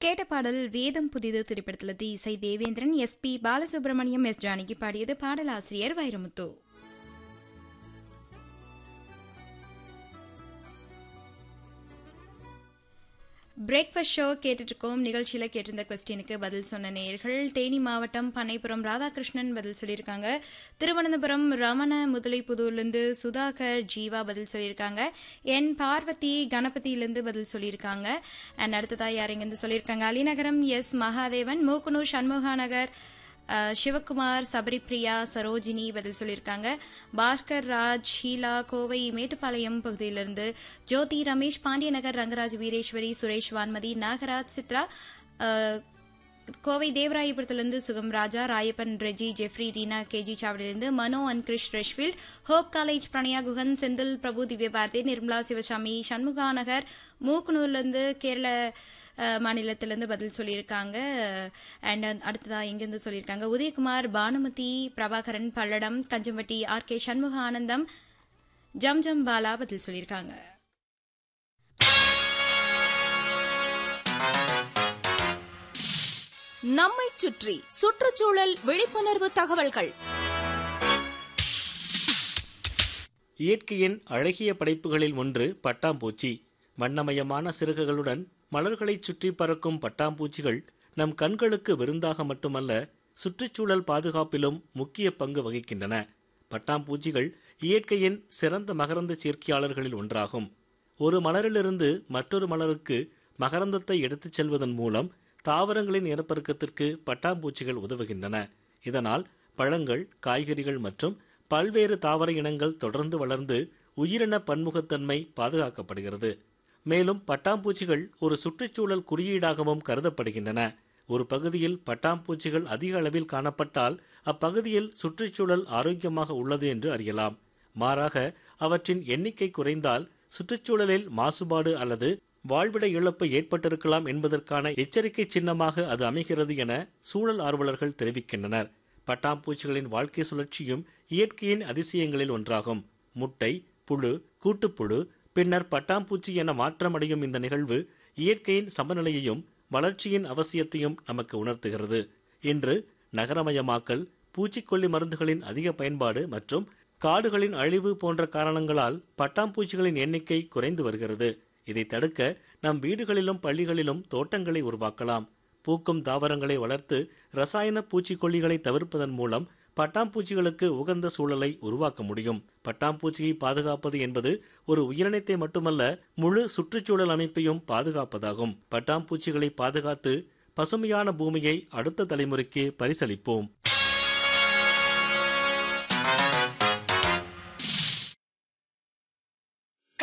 கேட்ட பாடல் வேதம் புதிது திரைப்படத்தில் தி இசை Devendran S P Balasubrahmanyam S Janaki பாடியது பாடலாசிரியர் வைரமுத்து பிரேக்ஃபாஸ்ட் ஷோ கேட்டுட்ருக்கோம் நிகழ்ச்சியில் கேட்டிருந்த கொஸ்டினுக்கு பதில் சொன்ன நேயர்கள் தேனி மாவட்டம் பண்ணைப்புறம் ராதாகிருஷ்ணன் பதில் சொல்லியிருக்காங்க திருவனந்தபுரம் ரமண முதலைப்புதூர்லேருந்து சுதாகர் ஜீவா பதில் சொல்லியிருக்காங்க என் பார்வதி கணபதியிலேருந்து பதில் சொல்லியிருக்காங்க அண்ட் அடுத்ததாக யார் இங்கேருந்து சொல்லியிருக்காங்க அலிநகரம் எஸ் மகாதேவன் மூக்குனூர் சண்முகா நகர் அஹ், சிவகுமார் சபரிப்ரியா சரோஜினி பதில் சொல்லியிருக்காங்க பாஸ்கர் ராஜ் ஷீலா கோவை மேட்டுப்பாளையம் பகுதியிலிருந்து ஜோதி ரமேஷ் பாண்டியநகர் ரங்கராஜ் வீரேஸ்வரி சுரேஷ் வான்மதி நாகராஜ் சித்ரா அஹ், கோவை தேவராயபுரத்திலிருந்து சுகம் ராஜா ராயப்பன் ரெஜி ஜெஃப்ரி ரீனா கேஜி சாவடியிலிருந்து Mano and Krish Rushfield Hope college Pranaya Guhan Senthil Prabhu Divyabharathi Nirmala Sivasamy Shanmuga Nagar மூக்குனூர்லேருந்து கேரள அஹ், மாநிலத்திலேருந்து பதில் சொல்லியிருக்காங்க அண்ட் அடுத்ததாக எங்கேருந்து சொல்லியிருக்காங்க உதயகுமார் பானுமதி பிரபாகரன் பல்லடம் கஞ்சம்பட்டி ஆர் கே சண்முக ஆனந்தம் ஜம் ஜம் பாலா பதில் சொல்லியிருக்காங்க நம்மைச் சுற்றி சுற்றுச்சூழல் விழிப்புணர்வு தகவல்கள் இயற்கையின் அழகிய படைப்புகளில் ஒன்று பட்டாம்பூச்சி வண்ணமயமான சிறகுகளுடன் மலர்களைச் சுற்றி பறக்கும் பட்டாம்பூச்சிகள் நம் கண்களுக்கு விருந்தாக மட்டுமல்ல சுற்றுச்சூழல் பாதுகாப்பிலும் முக்கிய பங்கு வகிக்கின்றன பட்டாம்பூச்சிகள் இயற்கையின் சிறந்த மகரந்த சேர்க்கையாளர்களில் ஒன்றாகும் ஒரு மலரிலிருந்து மற்றொரு மலருக்கு மகரந்தத்தை எடுத்துச் செல்வதன் மூலம் தாவரங்களின் இனப்பெருக்கத்திற்கு பட்டாம்பூச்சிகள் உதவுகின்றன இதனால் பழங்கள் காய்கறிகள் மற்றும் பல்வேறு தாவர இனங்கள் தொடர்ந்து வளர்ந்து உயிரின பன்முகத்தன்மை பாதுகாக்கப்படுகிறது மேலும் பட்டாம்பூச்சிகள் ஒரு சுற்றுச்சூழல் குறியீடாகவும் கருதப்படுகின்றன ஒரு பகுதியில் பட்டாம்பூச்சிகள் அதிக அளவில் காணப்பட்டால் அப்பகுதியில் சுற்றுச்சூழல் ஆரோக்கியமாக உள்ளது என்று அறியலாம் மாறாக அவற்றின் எண்ணிக்கை குறைந்தால் சுற்றுச்சூழலில் மாசுபாடு அல்லது வாழ்விட இழப்பு ஏற்பட்டிருக்கலாம் என்பதற்கான எச்சரிக்கை சின்னமாக அது அமைகிறது என சூழல் ஆர்வலர்கள் தெரிவிக்கின்றனர் பட்டாம்பூச்சிகளின் வாழ்க்கை சுழற்சியும் இயற்கையின் அதிசயங்களில் ஒன்றாகும் முட்டை புழு கூட்டுப்புழு பின்னர் பட்டாம்பூச்சி என மாற்றமடையும் இந்த நிகழ்வு இயற்கையின் சமநிலையையும் வளர்ச்சியின் அவசியத்தையும் நமக்கு உணர்த்துகிறது இன்று நகரமயமாக்கல் பூச்சிக்கொல்லி மருந்துகளின் அதிக பயன்பாடு மற்றும் காடுகளின் அழிவு போன்ற காரணங்களால் பட்டாம்பூச்சிகளின் எண்ணிக்கை குறைந்து வருகிறது இதை தடுக்க நம் வீடுகளிலும் பள்ளிகளிலும் தோட்டங்களை உருவாக்கலாம் பூக்கும் தாவரங்களை வளர்த்து ரசாயன பூச்சிக்கொல்லிகளை தவிர்ப்பதன் மூலம் பட்டாம்பூச்சிகளுக்கு உகந்த சூழலை உருவாக்க முடியும் பட்டாம்பூச்சியை பாதுகாப்பது என்பது ஒரு உயிரினத்தை மட்டுமல்ல முழு சுற்றுச்சூழல் அமைப்பையும் பாதுகாப்பதாகும் பட்டாம்பூச்சிகளை பாதுகாத்து பசுமையான பூமியை அடுத்த தலைமுறைக்கு பரிசளிப்போம்